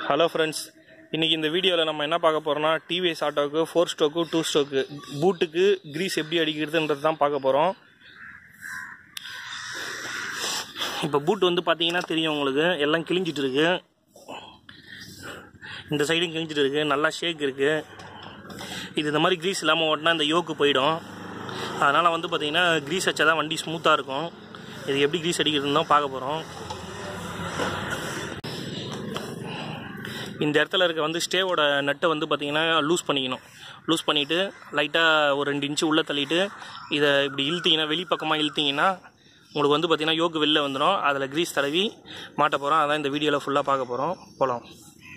Hello friends இன்றைக்கி இந்த வீடியோவில் நம்ம என்ன பார்க்க போகிறோம்னா டிவிஎஸ் ஆட்டோவுக்கு ஃபோர் ஸ்டோக்கு டூ ஸ்டோக்கு பூட்டுக்கு கிரீஸ் எப்படி அடிக்கிறதுன்றது தான் பார்க்க போகிறோம் இப்போ பூட் வந்து பார்த்தீங்கன்னா தெரியும் உங்களுக்கு எல்லாம் கிழிஞ்சிட்டு இருக்கு இந்த சைடும் கிழிஞ்சிட்டு இருக்கு நல்லா ஷேக் இருக்குது இது இந்த மாதிரி கிரீஸ் இல்லாமல் ஓட்டினா இந்த யோக்கு போயிடும் அதனால் வந்து பார்த்தீங்கன்னா கிரீஸ் வச்சா தான் வண்டி ஸ்மூத்தாக இருக்கும் இது எப்படி கிரீஸ் அடிக்கிறதுன்னு தான் பார்க்க போகிறோம் இந்த இடத்துல இருக்க வந்து ஸ்டேவோட நட்டை வந்து பார்த்தீங்கன்னா லூஸ் பண்ணிக்கணும் லூஸ் பண்ணிவிட்டு லைட்டாக ஒரு ரெண்டு இன்ச்சு உள்ளே தள்ளிட்டு இதை இப்படி இழுத்தீங்கன்னா வெளிப்பக்கமாக இழுத்தீங்கன்னா உங்களுக்கு வந்து பார்த்தீங்கன்னா யோக்கு வெளில வந்துடும் அதில் கிரீஸ் தடவி மாட்ட போகிறோம் அதான் இந்த வீடியோவில் ஃபுல்லாக பார்க்க போகிறோம் போகலாம்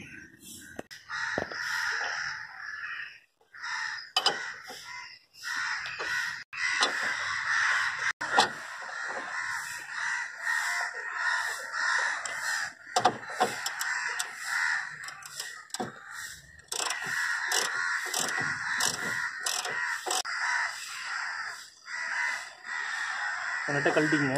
நட்டை கழட்டிங்க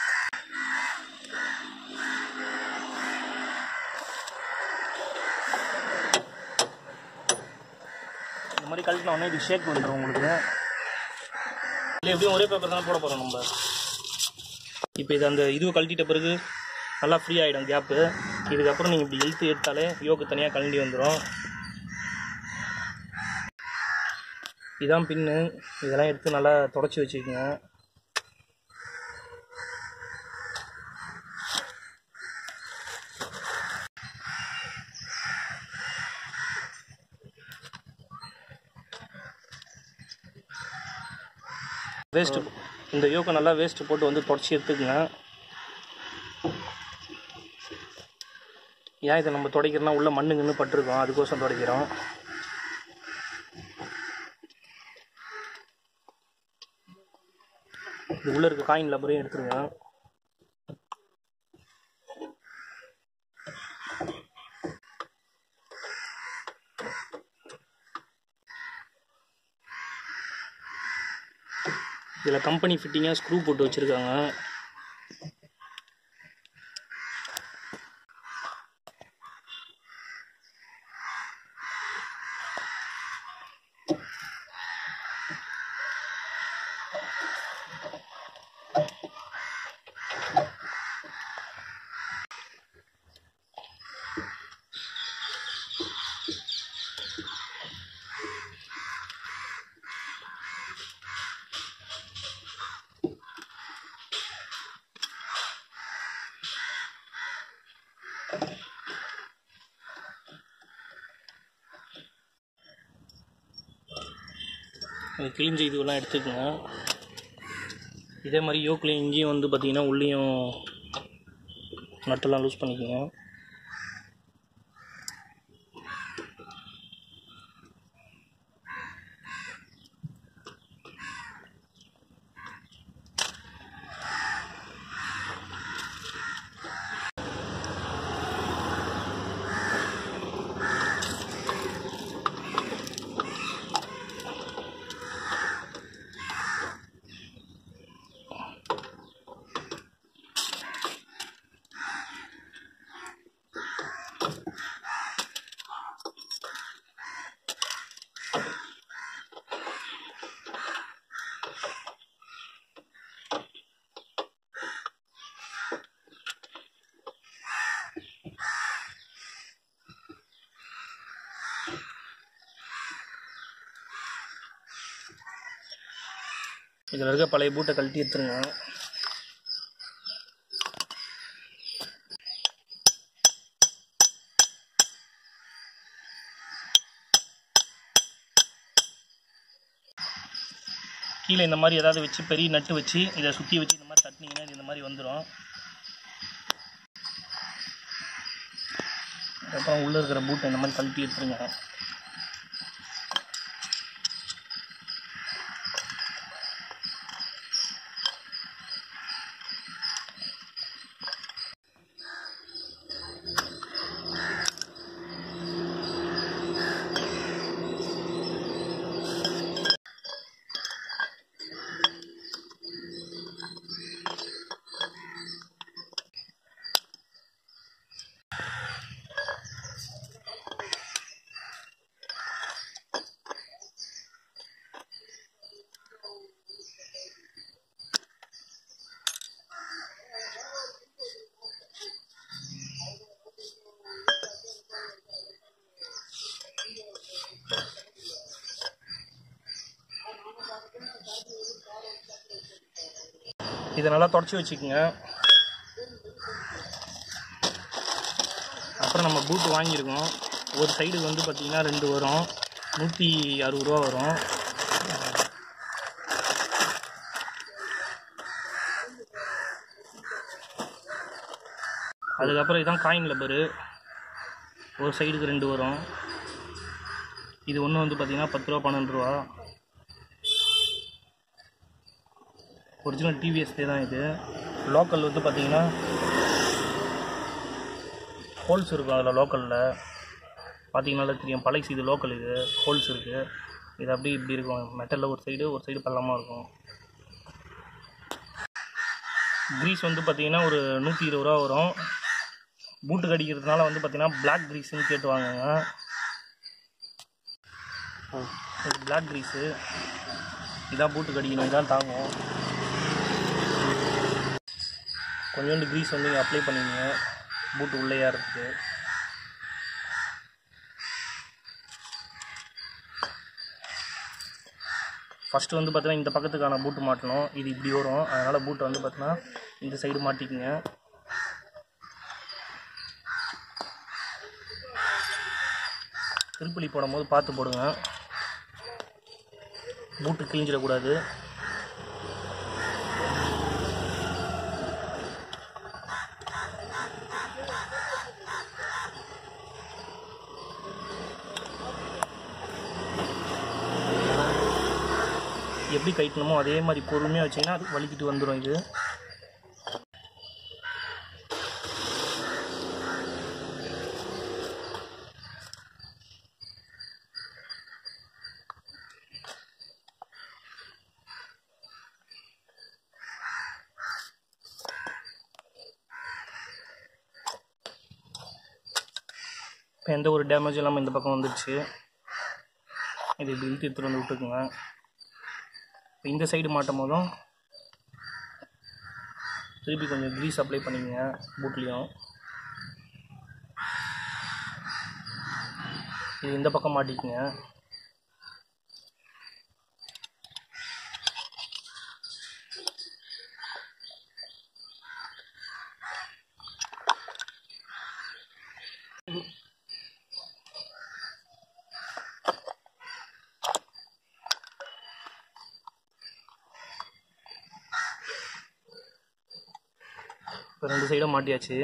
இந்த மாதிரி கழட்டின உடனே இது ஷேக் வந்துடும் உங்களுக்கு இல்லை எப்படியும் ஒரே பேப்பர் தான் போட போகிறோம் நம்ம இப்போ இது அந்த இதுவை கழட்டிட்ட பிறகு நல்லா ஃப்ரீ ஆகிடும் கேப்பு இதுக்கப்புறம் நீங்கள் இப்படி இழுத்து எடுத்தாலே யோக்கு தனியாக கழண்டி வந்துடும் இதான் பின்னு இதெல்லாம் எடுத்து நல்லா தொடச்சி வச்சுக்கோங்க வேஸ்ட்டு இந்த யோக்கை நல்லா வேஸ்ட்டு போட்டு வந்து தொடச்சி எடுத்துக்கங்க ஏன் இதை நம்ம துடைக்கிறோம்னா உள்ள மண்ணுங்கன்னு பட்டிருக்கோம் அதுக்கோசம் துடைக்கிறோம் இது உள்ள இருக்க காயின் லப்பரையும் எடுத்துருங்க இதில் கம்பெனி ஃபிட்டிங்காக ஸ்க்ரூ போட்டு வச்சுருக்காங்க இது கிழிஞ்ச இதுவெல்லாம் எடுத்துக்கோங்க இதே மாதிரி யோக்லேயும் இங்கேயும் வந்து பார்த்தீங்கன்னா உள்ளேயும் நட்டெல்லாம் லூஸ் பண்ணிக்கோங்க இதில் இருக்க பழைய பூட்டை கழட்டி எடுத்துருங்க கீழே இந்த மாதிரி ஏதாவது வச்சு பெரிய நட்டு வச்சு இதை சுற்றி வச்சு இந்த மாதிரி தட்டினீங்கன்னா இது இந்த மாதிரி வந்துடும் அப்புறம் உள்ளே இருக்கிற பூட்டை இந்த மாதிரி கழட்டி எடுத்துருங்க இதை நல்லா தொடச்சி வச்சுக்கோங்க அப்புறம் நம்ம பூட் வாங்கியிருக்கோம் ஒரு சைடுக்கு வந்து பார்த்திங்கன்னா ரெண்டு வரும் நூற்றி அறுபது ரூபா வரும் அதுக்கப்புறம் இதுதான் காயின் லப்பரு ஒரு சைடுக்கு ரெண்டு வரும் இது ஒன்று வந்து பார்த்திங்கன்னா பத்து ரூபா பன்னெண்டு ரூபா ஒரிஜினல் டிவிஎஸ்லேயே தான் இது லோக்கல் வந்து பார்த்திங்கன்னா ஹோல்ஸ் இருக்கும் அதில் லோக்கலில் பார்த்தீங்கனாலே தெரியும் பழைசு இது லோக்கல் இது ஹோல்ஸ் இருக்குது இது அப்படி இப்படி இருக்கும் மெட்டலில் ஒரு சைடு ஒரு சைடு பள்ளமாக இருக்கும் க்ரீஸ் வந்து பார்த்திங்கன்னா ஒரு நூற்றி இருபது ரூபா வரும் பூட்டு கடிக்கிறதுனால வந்து பார்த்திங்கன்னா பிளாக் க்ரீஸ்னு கேட்டு வாங்குங்க இது பிளாக் க்ரீஸு இதான் பூட்டு கடிக்கணும் இதான் தாங்கும் கொஞ்சோண்டு க்ரீஸ் வந்து அப்ளை பண்ணிங்க பூட்டு உள்ளேயா இருக்குது ஃபஸ்ட்டு வந்து பார்த்தீங்கன்னா இந்த பக்கத்துக்கான பூட்டு மாட்டணும் இது இப்படி வரும் அதனால் பூட்டை வந்து பார்த்தீங்கன்னா இந்த சைடு மாட்டிக்குங்க திருப்பலி போடும்போது பார்த்து போடுங்க பூட்டு கிழிஞ்சிடக்கூடாது எப்படி கட்டணுமோ அதே மாதிரி பொறுமையாக வச்சிங்கன்னா அது வலிக்கிட்டு வந்துடும் இது இப்போ எந்த ஒரு டேமேஜும் இல்லாமல் இந்த பக்கம் வந்துடுச்சு இது இப்படி இழுத்து எடுத்துகிட்டு வந்து விட்டுக்குங்க இப்போ இந்த சைடு மாட்டும் போதும் திருப்பி கொஞ்சம் க்ரீஸ் அப்ளை பண்ணிக்கங்க பூட்லேயும் இது இந்த பக்கம் மாட்டிக்கங்க இப்போ ரெண்டு சைடும் மாட்டியாச்சு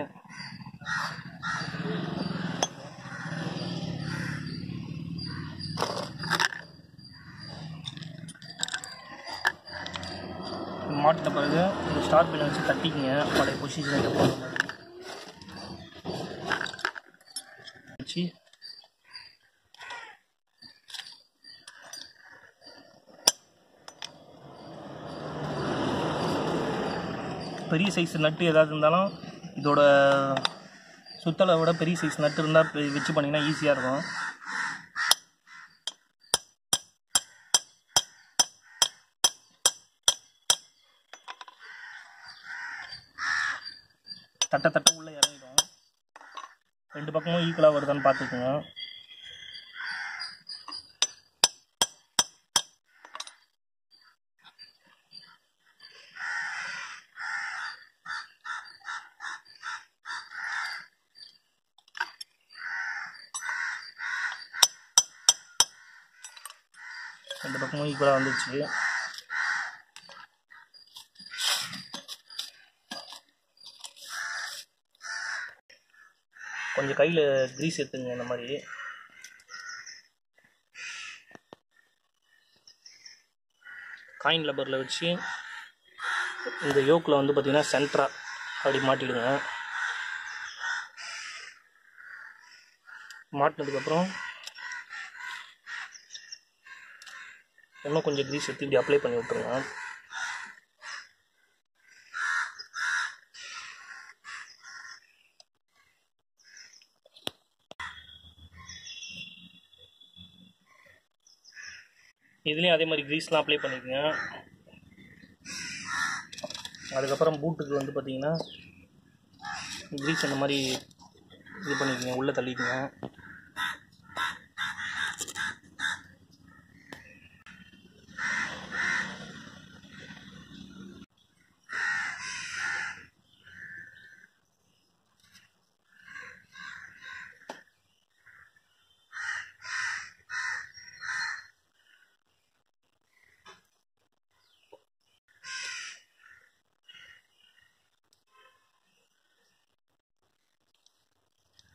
மாட்டின பிறகு இந்த ஸ்டார் பின் வச்சு தட்டிக்கிங்க பழைய பொசிஷனுக்கு போகிற மாதிரி வச்சு பெரிய சைஸ் நட்டு ஏதாவது இருந்தாலும் இதோட சுத்தலை விட பெரிய சைஸ் நட்டு இருந்தால் வச்சு பண்ணிங்கன்னா ஈஸியாக இருக்கும் தட்ட தட்ட உள்ளே இறங்கிடும் ரெண்டு பக்கமும் ஈக்குவலாக வருதான்னு பார்த்துக்குங்க ரெண்டு பக்கமும் ஈக்குவலாக வந்துடுச்சு கொஞ்சம் கையில் க்ரீஸ் எடுத்துங்க இந்த மாதிரி காயின் லப்பரில் வச்சு இந்த யோக்கில் வந்து பார்த்திங்கன்னா சென்ட்ரா அப்படி மாட்டிடுங்க மாட்டினதுக்கப்புறம் இன்னும் கொஞ்சம் க்ரீஸ் எடுத்து இப்படி அப்ளை பண்ணி விட்ருங்க இதுலேயும் அதே மாதிரி க்ரீஸ்லாம் அப்ளை பண்ணிக்கோங்க அதுக்கப்புறம் பூட்டுக்கு வந்து பார்த்தீங்கன்னா க்ரீஸ் இந்த மாதிரி இது பண்ணிக்கோங்க உள்ளே தள்ளிக்கோங்க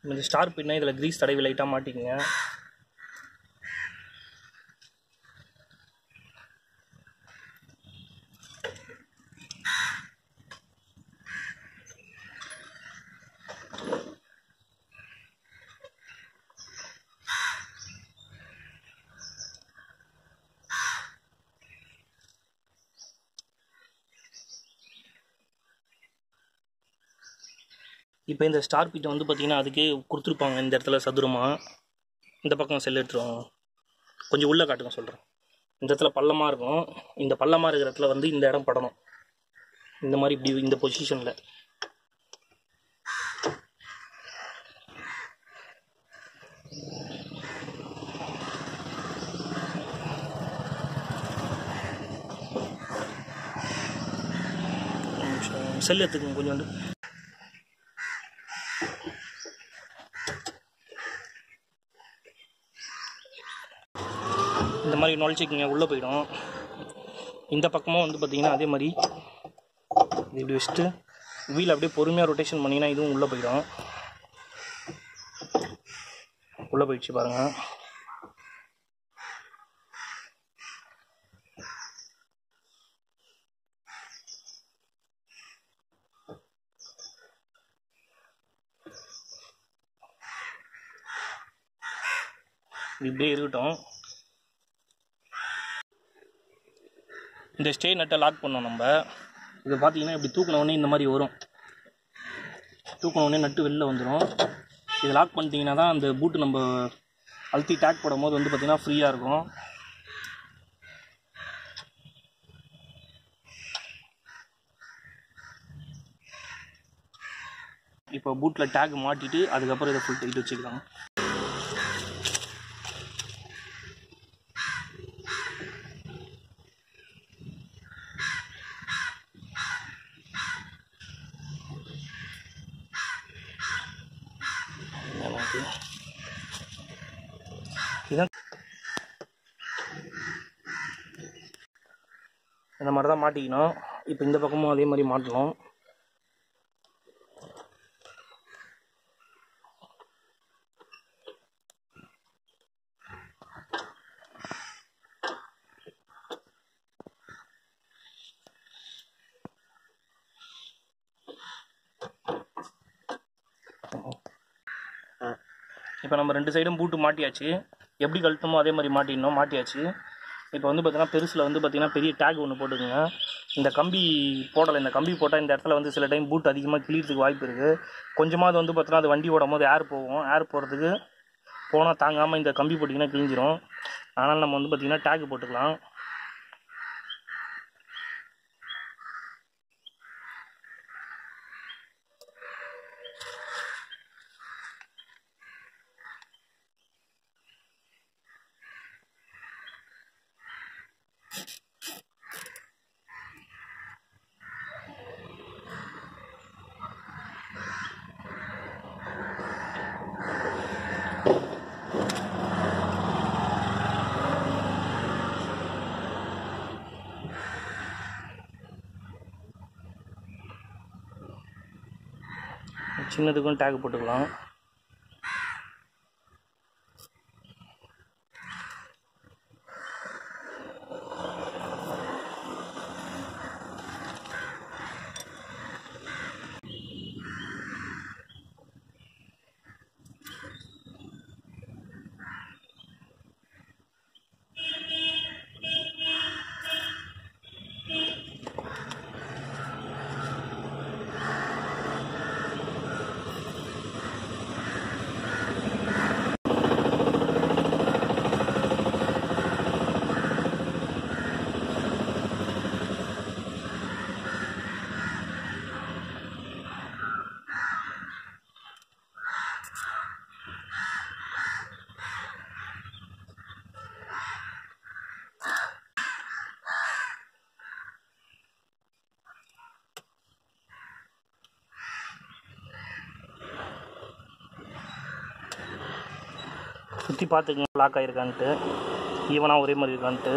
இந்த ஸ்டார் பின்ன இதில் க்ரீஸ் தடவி லைட்டாக மாட்டிக்கங்க இப்போ இந்த ஸ்டார் பீட்டை வந்து பார்த்தீங்கன்னா அதுக்கே கொடுத்துருப்பாங்க இந்த இடத்துல சதுரமாக இந்த பக்கம் செல் எடுத்துருவாங்க கொஞ்சம் உள்ளே காட்டுங்க சொல்கிறேன் இந்த இடத்துல பள்ளமாக இருக்கும் இந்த பள்ளமாக இருக்கிற இடத்துல வந்து இந்த இடம் படணும் இந்த மாதிரி இப்படி இந்த பொசிஷனில் செல் எடுத்துக்கோங்க கொஞ்சோண்டு இந்த மாதிரி நுழைச்சிக்கிங்க உள்ளே போயிடும் இந்த பக்கமும் வந்து பார்த்தீங்கன்னா அதே மாதிரி இது இப்படி வச்சுட்டு வீல் அப்படியே பொறுமையாக ரொட்டேஷன் பண்ணிங்கன்னா இதுவும் உள்ளே போயிடும் உள்ளே போயிடுச்சு பாருங்கள் இது இப்படியே இருக்கட்டும் இந்த ஸ்டே நட்டை லாக் பண்ணோம் நம்ம இது பார்த்தீங்கன்னா இப்படி தூக்கின உடனே இந்த மாதிரி வரும் தூக்கின உடனே நட்டு வெளில வந்துடும் இது லாக் பண்ணிட்டீங்கன்னா தான் அந்த பூட்டு நம்ம அழுத்தி டேக் போடும்போது வந்து பார்த்திங்கன்னா ஃப்ரீயாக இருக்கும் இப்போ பூட்டில் டேக் மாட்டிட்டு அதுக்கப்புறம் இதை ஃபுல் டைட் வச்சுக்கலாம் நமக்கு இதான் இந்த மாதிரி தான் மாட்டிக்கணும் இப்போ இந்த பக்கமும் அதே மாதிரி மாட்டணும் இப்போ நம்ம ரெண்டு சைடும் பூட்டு மாட்டியாச்சு எப்படி கழட்டணுமோ அதே மாதிரி மாட்டிடணும் மாட்டியாச்சு இப்போ வந்து பார்த்தீங்கன்னா பெருசில் வந்து பார்த்தீங்கன்னா பெரிய டேக் ஒன்று போட்டுக்குங்க இந்த கம்பி போடலை இந்த கம்பி போட்டால் இந்த இடத்துல வந்து சில டைம் பூட் அதிகமாக கிளியறதுக்கு வாய்ப்பு இருக்குது கொஞ்சமாவது வந்து பார்த்தீங்கன்னா அது வண்டி ஓடும் போது ஏர் போகும் ஏர் போகிறதுக்கு போனால் தாங்காமல் இந்த கம்பி போட்டிங்கன்னா கிழிஞ்சிரும் அதனால் நம்ம வந்து பார்த்திங்கன்னா டேக் போட்டுக்கலாம் சின்னதுக்கும் டேக் போட்டுக்கலாம் சுற்றி பார்த்துக்குங்க லாக் ஆகிருக்கான்ட்டு ஈவனாக ஒரே மாதிரி இருக்கான்ட்டு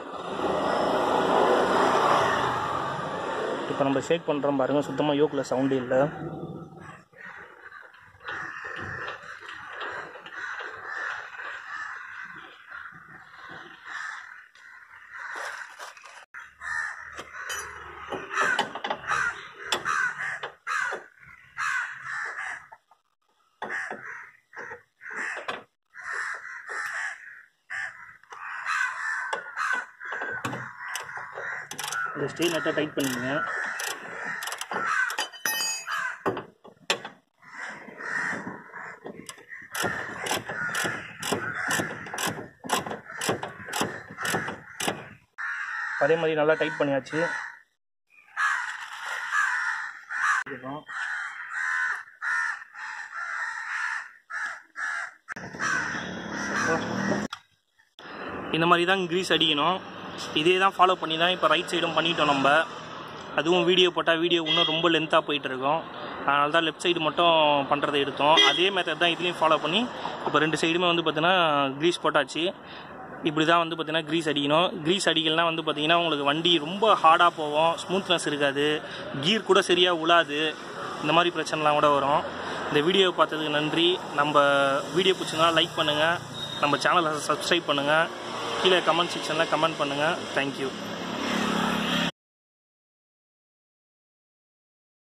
இப்போ நம்ம ஷேக் பண்ணுறோம் பாருங்கள் சுத்தமாக யோக்கில் சவுண்டு இல்லை இந்த ஸ்டே நட்டாக டைட் பண்ணிக்கங்க அதே மாதிரி நல்லா டைட் பண்ணியாச்சு இதுதான். இந்த மாதிரி தான் க்ரீஸ் அடிக்கணும் இதே தான் ஃபாலோ பண்ணி தான் இப்போ ரைட் சைடும் பண்ணிட்டோம் நம்ம அதுவும் வீடியோ போட்டால் வீடியோ இன்னும் ரொம்ப லென்த்தாக போயிட்டு இருக்கும் அதனால தான் லெஃப்ட் சைடு மட்டும் பண்ணுறதை எடுத்தோம் அதே மெத்தட் தான் இதுலேயும் ஃபாலோ பண்ணி இப்போ ரெண்டு சைடுமே வந்து பார்த்தீங்கன்னா க்ரீஸ் போட்டாச்சு இப்படி தான் வந்து பார்த்தீங்கன்னா க்ரீஸ் அடிக்கணும் க்ரீஸ் அடிக்கலனா வந்து பார்த்தீங்கன்னா உங்களுக்கு வண்டி ரொம்ப ஹார்டாக போகும் ஸ்மூத்னஸ் இருக்காது கீர் கூட சரியாக உழாது இந்த மாதிரி பிரச்சனைலாம் கூட வரும் இந்த வீடியோவை பார்த்ததுக்கு நன்றி நம்ம வீடியோ பிடிச்சிருந்தா லைக் பண்ணுங்கள் நம்ம சேனலை சப்ஸ்கிரைப் பண்ணுங்கள் கீழே கமெண்ட் செக்ஷனில் கமெண்ட் பண்ணுங்கள் தேங்க்யூ